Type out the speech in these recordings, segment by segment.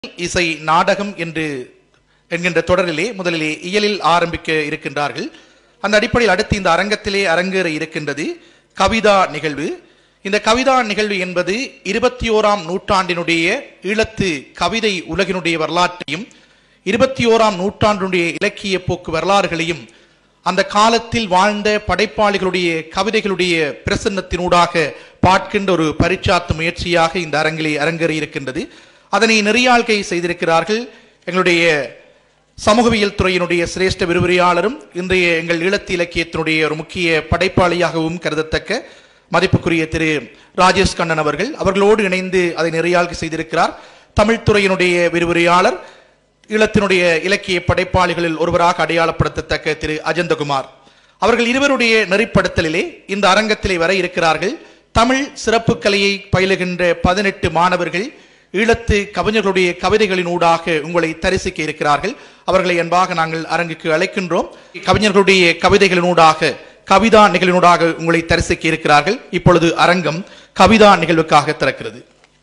இசை நாடகம் என்று என்கின்ற தொடரிலே முதலிலே இயலில் ஆரம்பிக்க இருக்கின்றார்கள் அந்த அடிப்படையில் அடுத்து இந்த அரங்கத்திலே அரங்கேற இருக்கின்றது கவிதா நிகழ்வு இந்த கவிதா நிகழ்வு என்பது இருபத்தி ஓராம் நூற்றாண்டினுடைய ஈழத்து கவிதை உலகினுடைய வரலாற்றையும் இருபத்தி ஓராம் நூற்றாண்டினுடைய இலக்கிய போக்கு வரலாறுகளையும் அந்த காலத்தில் வாழ்ந்த படைப்பாளிகளுடைய கவிதைகளுடைய பிரசன்னத்தினூடாக பார்க்கின்ற ஒரு பரிச்சாத்து முயற்சியாக இந்த அரங்கிலே அரங்கேறி இருக்கின்றது அதனை நெறியாள்கை செய்திருக்கிறார்கள் எங்களுடைய சமூகவியல் துறையினுடைய சிரேஷ்ட விரிவுரையாளரும் இன்றைய எங்கள் ஈழத்து இலக்கியத்தினுடைய ஒரு முக்கிய படைப்பாளியாகவும் கருதத்தக்க மதிப்புக்குரிய திரு ராஜேஷ் கண்ணன் அவர்கள் அவர்களோடு இணைந்து அதை நெறியாள்கை செய்திருக்கிறார் தமிழ் துறையினுடைய விரிவுரையாளர் ஈழத்தினுடைய இலக்கிய படைப்பாளிகளில் ஒருவராக அடையாளப்படுத்தத்தக்க திரு அஜந்தகுமார் அவர்கள் இருவருடைய நெறிப்படுத்தலிலே இந்த அரங்கத்திலே வர இருக்கிறார்கள் தமிழ் சிறப்பு கலையை பயிலுகின்ற பதினெட்டு மாணவர்கள் ஈழத்து கவிஞர்களுடைய கவிதைகளினூடாக உங்களை தரிசிக்க இருக்கிறார்கள் அவர்களை அன்பாக நாங்கள் அரங்குக்கு அழைக்கின்றோம் கவிஞர்களுடைய கவிதைகளினூடாக கவிதா நிகழ்வினூடாக உங்களை தரிசிக்க இருக்கிறார்கள் இப்பொழுது அரங்கம் கவிதா நிகழ்வுக்காக திறக்கிறது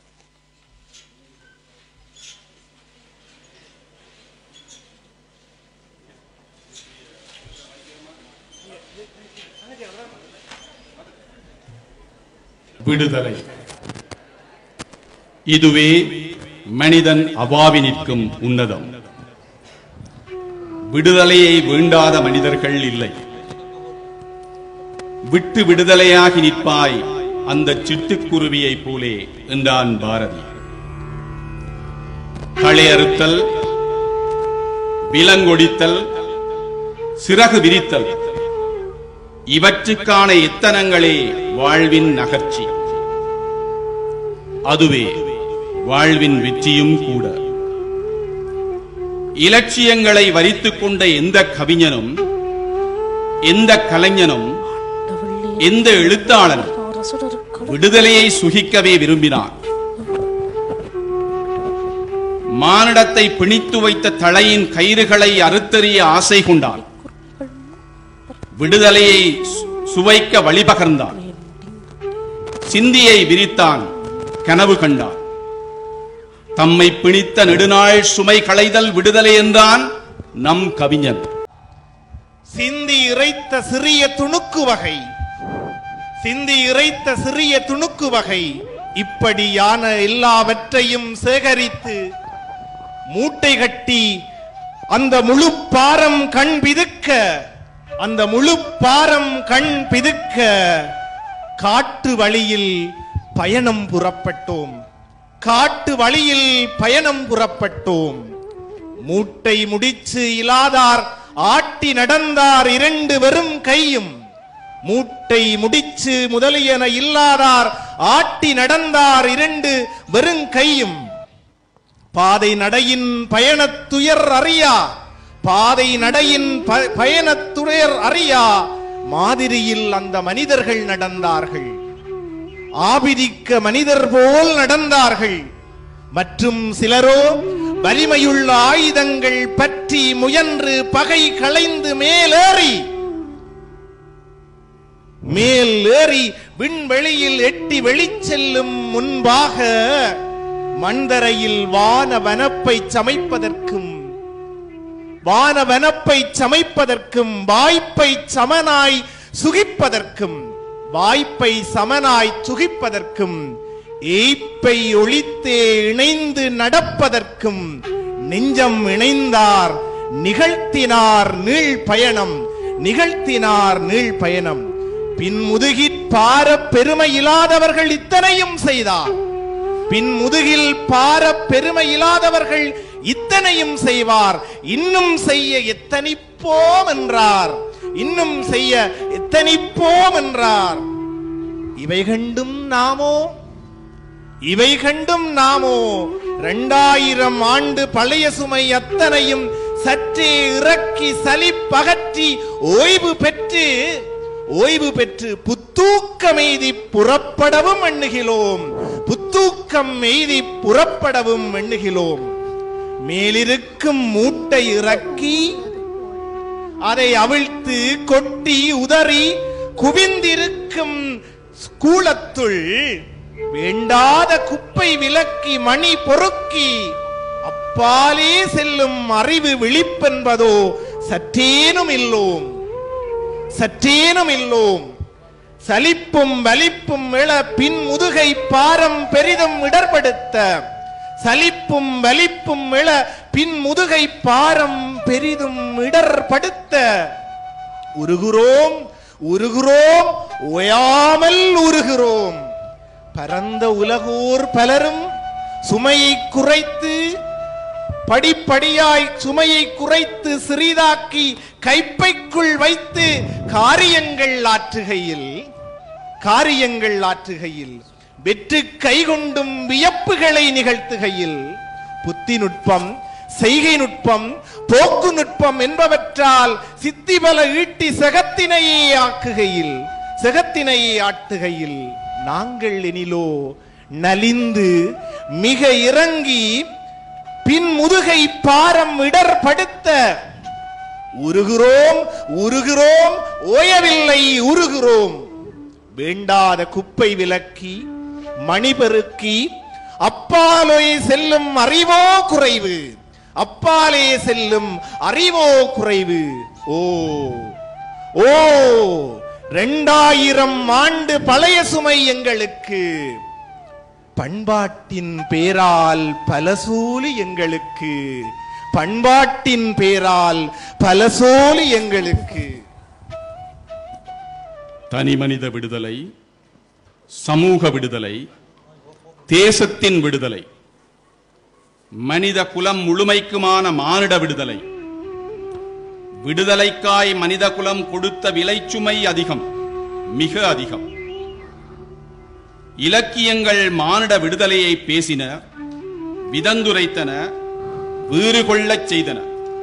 விடுதலை இதுவே மனிதன் அவாவி நிற்கும் உன்னதம் விடுதலையை வேண்டாத மனிதர்கள் இல்லை விட்டு விடுதலையாகி நிற்பாய் அந்த சிட்டுக்குருவியைப் போலே என்றான் பாரதி களையறுத்தல் விலங்கொடித்தல் சிறகு விரித்தல் இவற்றுக்கான எத்தனங்களே வாழ்வின் நகர்ச்சி அதுவே வாழ்வின் வெற்றியும் கூட இலட்சியங்களை வரித்துக் கொண்ட எந்த கவிஞனும் எந்த கலைஞனும் எந்த எழுத்தாளனும் விடுதலையை சுகிக்கவே விரும்பினான் மானிடத்தை பிணித்து வைத்த தலையின் கயிறுகளை அறுத்தறிய ஆசை கொண்டான் விடுதலையை சு- சுவைக்க வழிபகர்ந்தான் சிந்தியை விரித்தான் கனவு கண்டான் தம்மை பிணித்த நெடுநாள் சுமை களைதல் விடுதலை என்றான் நம் கவிஞன் சிந்தி இறைத்த சிறிய துணுக்கு வகை சிந்தி இறைத்த சிறிய துணுக்கு வகை இப்படியான எல்லாவற்றையும் சேகரித்து மூட்டை கட்டி அந்த முழு பாரம் கண் பிதுக்க அந்த முழு பாரம் கண் பிதுக்க காட்டு வழியில் பயணம் புறப்பட்டோம் காட்டு வழியில் பயணம் புறப்பட்டோம் மூட்டை முடிச்சு இலாதார் ஆட்டி நடந்தார் இரண்டு வெறும் கையும் மூட்டை முடிச்சு முதலியன இல்லாதார் ஆட்டி நடந்தார் இரண்டு வெறும் கையும் பாதை நடையின் பயணத்துயர் அறியா பாதை நடையின் ப- பயணத்துயர் அறியா மாதிரியில் அந்த மனிதர்கள் நடந்தார்கள் ஆபிதிக்க மனிதர் போல் நடந்தார்கள் மற்றும் சிலரோ வலிமையுள்ள ஆயுதங்கள் பற்றி முயன்று பகை களைந்து மேலேறி மேல் ஏறி விண்வெளியில் எட்டி வெளிச்செல்லும் முன்பாக மண்தரையில் வான வனப்பை சமைப்பதற்கும் வானவனப்பை சமைப்பதற்கும் வாய்ப்பை சமனாய் சுகிப்பதற்கும் வாய்ப்பை சமனாய் சுகிப்பதற்கும் ஏய்ப்பை ஒழித்தே இணைந்து நடப்பதற்கும் நெஞ்சம் இணைந்தார் நிகழ்த்தினார் நீள் பயணம் நிகழ்த்தினார் நீள் பயணம் பின்முதுகிற் பார பெருமை இல்லாதவர்கள் இத்தனையும் செய்தார் பின் முதுகில் பார பெருமை இல்லாதவர்கள் இத்தனையும் செய்வார் இன்னும் செய்ய எத்தனிப்போம் என்றார் இன்னும் செய்ய எத்தனிப்போம் என்றார் இவை கண்டும் நாமோ இவை கண்டும் நாமோ இரண்டாயிரம் ஆண்டு பழைய சுமை அத்தனையும் சற்றே இறக்கி சலிப்பகற்றி ஓய்வு பெற்று ஓய்வு பெற்று புத்தூக்கம் எய்தி புறப்படவும் எண்ணுகிறோம் புத்தூக்கம் எய்தி புறப்படவும் எண்ணுகிறோம் மேலிருக்கும் மூட்டை இறக்கி அதை அவிழ்த்து கொட்டி உதறி குவிந்திருக்கும் கூலத்துள் வேண்டாத குப்பை விலக்கி மணி பொறுக்கி அப்பாலே செல்லும் அறிவு விழிப்பென்பதோ சற்றேனும் இல்லோம் சற்றேனும் இல்லோம் சலிப்பும் வலிப்பும் இள பின் முதுகை பாரம் பெரிதும் இடர்படுத்த சலிப்பும் வலிப்பும் இள பின் முதுகை பாரம் பெரிதும் இடர்படுத்த உருகுறோம் உருகுறோம் ஓயாமல் உருகுறோம் பரந்த உலகோர் பலரும் சுமையை குறைத்து படிப்படியாய் சுமையை குறைத்து சிறிதாக்கி கைப்பைக்குள் வைத்து காரியங்கள் ஆற்றுகையில் காரியங்கள் ஆற்றுகையில் வெற்று கைகொண்டும் வியப்புகளை நிகழ்த்துகையில் புத்தி நுட்பம் செய்கை நுட்பம் போக்கு நுட்பம் என்பவற்றால் சித்திபல ஈட்டி செகத்தினையே ஆக்குகையில் செகத்தினையே ஆட்டுகையில் நாங்கள் எனிலோ நலிந்து மிக இறங்கி பின் முதுகை பாரம் இடர்படுத்த உருகுறோம் உருகுறோம் ஓயவில்லை உருகுறோம் வேண்டாத குப்பை விலக்கி மணிபெருக்கி அப்பாலே செல்லும் அறிவோ குறைவு அப்பாலே செல்லும் அறிவோ குறைவு ஓ ஓ ரெண்டாயிரம் ஆண்டு பழைய சுமை எங்களுக்கு பண்பாட்டின் பேரால் பலசோலி எங்களுக்கு பண்பாட்டின் பேரால் பலசோலி எங்களுக்கு தனிமனித விடுதலை சமூக விடுதலை தேசத்தின் விடுதலை மனித குலம் முழுமைக்குமான மானிட விடுதலை விடுதலைக்காய் மனித குலம் கொடுத்த விலைச்சுமை அதிகம் மிக அதிகம் இலக்கியங்கள் மானிட விடுதலையை பேசின விதந்துரைத்தன வீறு கொள்ளச் செய்தன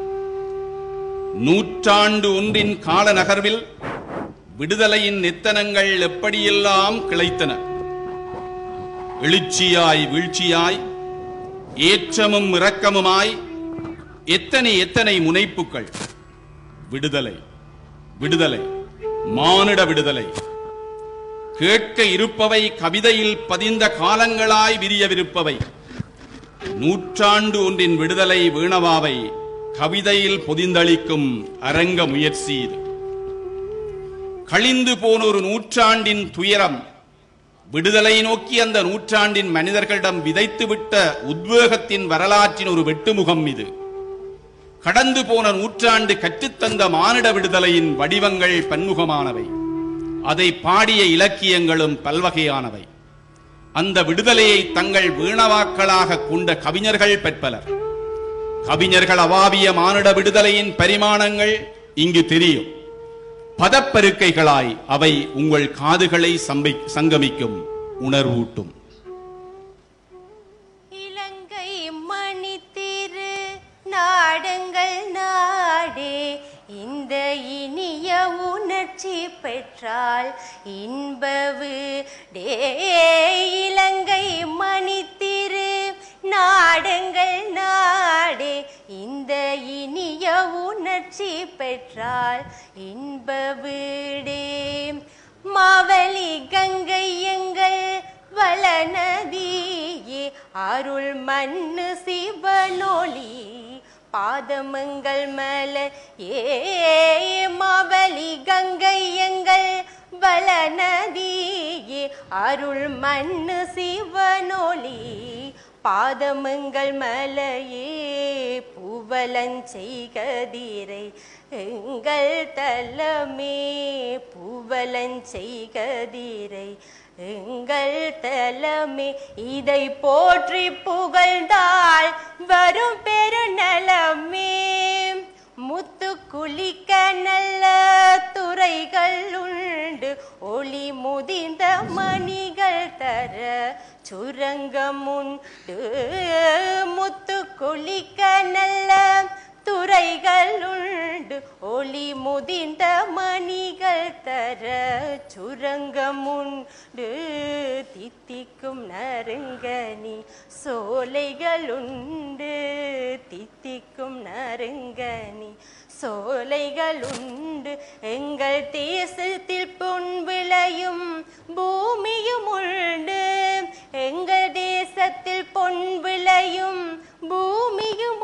நூற்றாண்டு ஒன்றின் கால நகர்வில் விடுதலையின் நித்தனங்கள் எப்படியெல்லாம் கிளைத்தன எழுச்சியாய் வீழ்ச்சியாய் ஏற்றமும் இரக்கமுமாய் எத்தனை எத்தனை முனைப்புகள் விடுதலை விடுதலை மானிட விடுதலை கேட்க இருப்பவை கவிதையில் பதிந்த காலங்களாய் விரியவிருப்பவை நூற்றாண்டு ஒன்றின் விடுதலை வீணவாவை கவிதையில் பொதிந்தளிக்கும் அரங்க முயற்சி இது கழிந்து போன ஒரு நூற்றாண்டின் துயரம் விடுதலை நோக்கி அந்த நூற்றாண்டின் மனிதர்களிடம் விதைத்துவிட்ட உத்வேகத்தின் வரலாற்றின் ஒரு வெட்டுமுகம் இது கடந்து போன நூற்றாண்டு கற்றுத்தந்த மானிட விடுதலையின் வடிவங்கள் பன்முகமானவை அதை பாடிய இலக்கியங்களும் பல்வகையானவை அந்த விடுதலையை தங்கள் வீணவாக்களாக கொண்ட கவிஞர்கள் பெற்பலர் கவிஞர்கள் அவாவிய மானிட விடுதலையின் பரிமாணங்கள் இங்கு தெரியும் பதப்பெருக்கைகளாய் அவை உங்கள் காதுகளை சம்பி- சங்கமிக்கும் உணர்வூட்டும் இலங்கை மணித்திரு நாடுங்கள் நாடே இந்த இனிய உணர்ச்சி பெற்றால் இன்பவு டே இலங்கை மணித்திரு நாடுங்கள் நாடே இந்த இனிய உணர்ச்சி பெற்றால் இன்ப வீடே மாவலி கங்கை எங்கள் வளநதியே அருள் மண்ணு சிவனொளி பாதமங்கள் மல ஏ மாவலி கங்கை எங்கள் வளநதியே அருள் மண்ணு சிவனொளி பாதமங்கள் மலையே பூவலஞ்செய்கதிரை எங்கள் தலமே பூவலஞ்செய்கதிரை எங்கள் தலமே இதை போற்றி புகழ்ந்தால் வரும் பெருநலமே முத்து குளிக்க நல்ல துறைகள் உண்டு ஒளி முதிர்ந்த மணிகள் தர சுரங்கம் உண்டு முத்து குளிக்க நல்ல துறைகள் உண்டு ஒளி முதிர்ந்த மணிகள் தர சுரங்கம் உண்டு தித்திக்கும் நறுங்கனி சோலைகள் உண்டு தித்திக்கும் நறுங்கனி சோலைகள் உண்டு எங்கள் தேசத்தில் பொன் விளையும் பூமியும் உண்டு எங்கள் தேசத்தில் பொன் விளையும் பூமியும்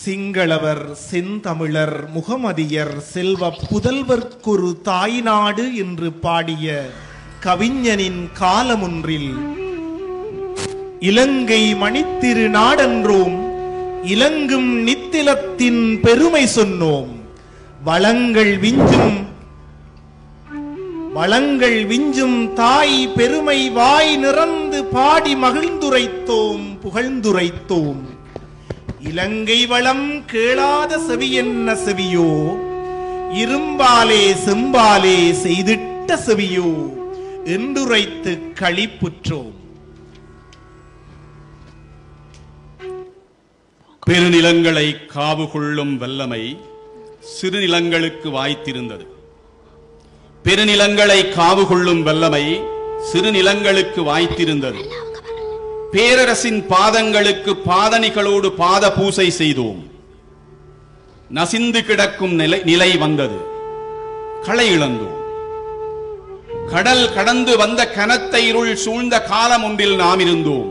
சிங்களவர் செந்தமிழர் முகமதியர் செல்வ புதல்வர்க்கொரு தாய்நாடு என்று பாடிய கவிஞனின் காலமொன்றில் இலங்கை மணித்திரு நாடென்றோம் இலங்கும் நித்திலத்தின் பெருமை சொன்னோம் வளங்கள் விஞ்சும் வளங்கள் விஞ்சும் தாய் பெருமை வாய் நிறந்து பாடி மகிழ்ந்துரைத்தோம் புகழ்ந்துரைத்தோம் இலங்கை வளம் கேளாத செவி என்ன செவியோ இரும்பாலே செம்பாலே செய்திட்ட செவியோ என்றுரைத்து களிப்புற்றோம் பெருநிலங்களை காவு கொள்ளும் வல்லமை சிறுநிலங்களுக்கு வாய்த்திருந்தது பெருநிலங்களை காவு கொள்ளும் வல்லமை சிறுநிலங்களுக்கு வாய்த்திருந்தது பேரரசின் பாதங்களுக்கு பாதணிகளோடு பாத பூசை செய்தோம் நசிந்து கிடக்கும் நிலை நிலை வந்தது களை இழந்தோம் கடல் கடந்து வந்த கனத்த இருள் சூழ்ந்த காலம் ஒன்றில் நாம் இருந்தோம்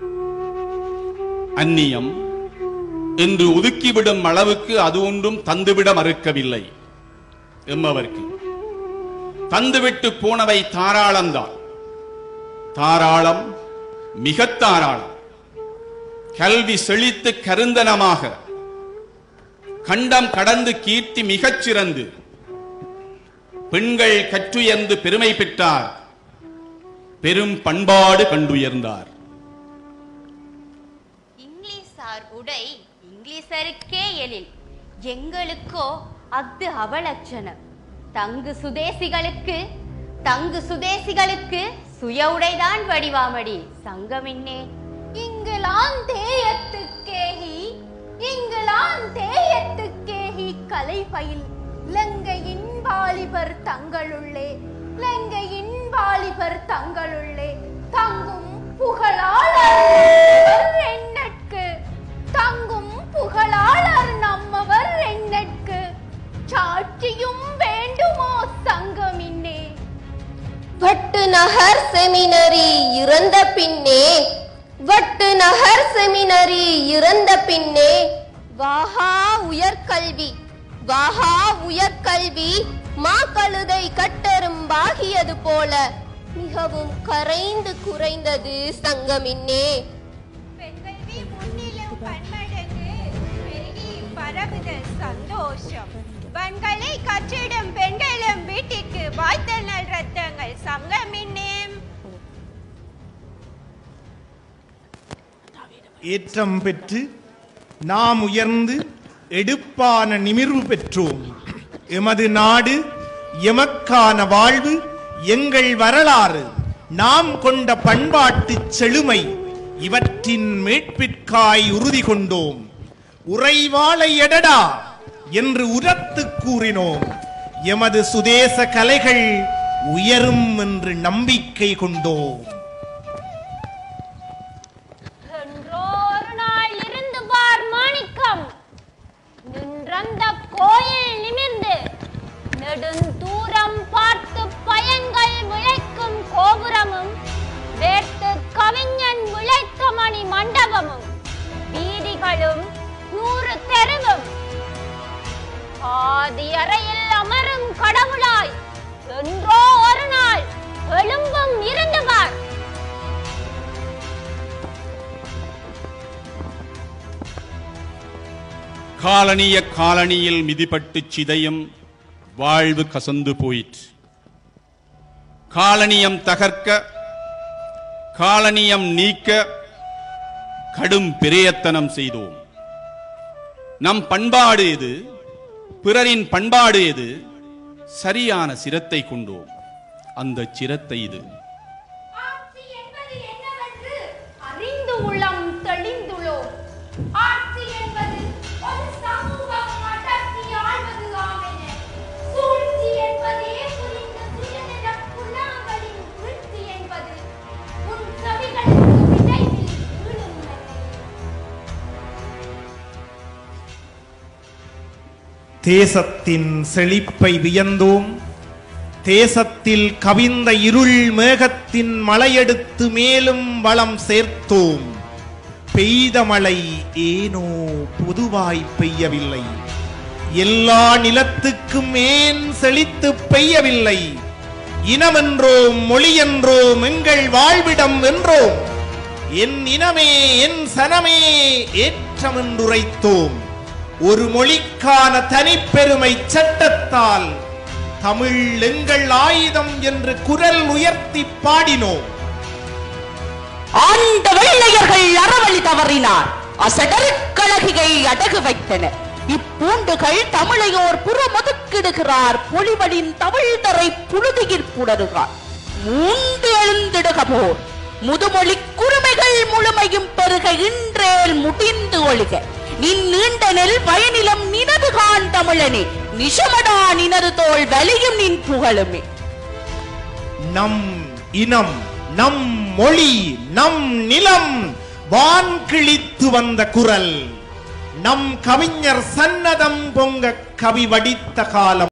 அந்நியம் என்று ஒதுக்கிவிடும் அளவுக்கு அது ஒன்றும் தந்துவிட மறுக்கவில்லை எம்மவர்க்கு தந்துவிட்டு போனவை தாராளம்தான் தாராளம் மிக தாராளம் கல்வி செழித்து கருந்தனமாக கண்டம் கடந்து கீர்த்தி மிகச் சிறந்து பெண்கள் கற்றுயர்ந்து பெருமை பெற்றார் பெரும் பண்பாடு கண்டுயர்ந்தார் இங்கிலீஷார் உடை இங்கிலீஷருக்கே எழில் எங்களுக்கோ அஃது அவலட்சணம் தங்கு சுதேசிகளுக்கு தங்கு சுதேசிகளுக்கு சுய உடைதான் வடிவாமடி சங்கமின்னே இங்கிலாந்தேயத்துக்கேகி இங்கிலாந்தேயத்துக்கேகி கலை பயில் இலங்கையின் வாலிபர் தங்களுள்ளே இலங்கையின் வாலிபர் தங்களுள்ளே தங்கும் புகழாளர் எண்ணற்கு தங்கும் புகழாளர் நம்மவர் எண்ணற்கு சாட்சியும் வேண்டுமோ சங்கமின்னே வட்டு நகர் செமினரி இறந்த பின்னே வட்டு நகர் செமினரி இறந்த பின்னே வாஹா உயர்கல்வி வாஹா உயர்கல்வி மா கழுதை கட்டெரும்பாகியது போல மிகவும் கரைந்து குறைந்தது சங்கமின்னே பெண்கல்வி முன்னிலும் பன்மடங்கு பெருகி பரவுதல் சந்தோஷம் பெண்களை கற்றிடும் பெண்களும் வீட்டிற்கு வாய்த்தல் ரத்தங்கள் சங்கமின்னே ஏற்றம் பெற்று நாம் உயர்ந்து எடுப்பான நிமிர்வு பெற்றோம் எமது நாடு எமக்கான வாழ்வு எங்கள் வரலாறு நாம் கொண்ட பண்பாட்டு செழுமை இவற்றின் மீட்பிற்காய் உறுதி கொண்டோம் உறைவாளை எடடா என்று உரத்து கூறினோம் எமது சுதேச கலைகள் உயரும் என்று நம்பிக்கை கொண்டோம் என்றோரு நாள் இருந்து பார் மாணிக்கம் நின்றந்த கோயில் நிமிர்ந்து நெடுந்தூரம் பார்த்து பயங்கள் விளைக்கும் கோபுரமும் வேட்டு கவிஞன் விளைத்த மணி மண்டபமும் வீதிகளும் நூறு தெருவும் ஆதி அறையில் அமரும் கடவுளாய் என்றோ ஒரு நாள் எழும்பும் இருந்து பார் காலனிய காலனியில் மிதிப்பட்டு சிதையும் வாழ்வு கசந்து போயிற்று காலனியம் தகர்க்க காலனியம் நீக்க கடும் பிரயத்தனம் செய்தோம் நம் பண்பாடு எது பிறரின் பண்பாடு எது சரியான சிரத்தை கொண்டோம் அந்த சிரத்தை இது ஆட்சி என்பது என்னவென்று அறிந்து உள்ளம் தெளிந்துள்ளோம் ஆட்சி என்பது ஒரு சமூகம் அடக்கி ஆள்வது ஆமென சூழ்ச்சி என்பதே புரிந்த சுயநல புலாங்களின் வீழ்ச்சி என்பது உன் செவிகளுக்கு விரைவில் வீழும் மெல்ல. தேசத்தின் செழிப்பை வியந்தோம் தேசத்தில் கவிந்த இருள் மேகத்தின் மலையெடுத்து மேலும் வளம் சேர்த்தோம் பெய்த மழை ஏனோ பொதுவாய் பெய்யவில்லை எல்லா நிலத்துக்கும் ஏன் செழித்து பெய்யவில்லை இனமென்றோம் மொழி என்றோம் எங்கள் வாழ்விடம் என்றோம் என் இனமே என் சனமே ஏற்றமென்றுரைத்தோம் ஒரு மொழிக்கான தனிப்பெருமை சட்டத்தால் தமிழ் எங்கள் ஆயுதம் என்று குரல் உயர்த்தி பாடினோம் ஆண்ட வெள்ளையர்கள் அறவழி தவறினார் அசடற்கழகிகை அடகு வைத்தனர் இப்பூண்டுகள் தமிழையோர் புறமொதுக்கிடுகிறார் பொலிவலின் தமிழ் தரை புழுதியில் புடருகிறார் மூண்டு எழுந்திடுக போர் முதுமொழி குறுமைகள் முழுமையும் பெருக இன்றேல் முடிந்து ஒழிக நின் நீண்ட நெல் பயனிலம் நினது கான் தமிழனே நிஷமடா நினது தோல் வலியும் நின் புகழுமே நம் இனம் நம் மொழி நம் நிலம் வான் கிழித்து வந்த குரல் நம் கவிஞர் சன்னதம் பொங்க கவி வடித்த காலம்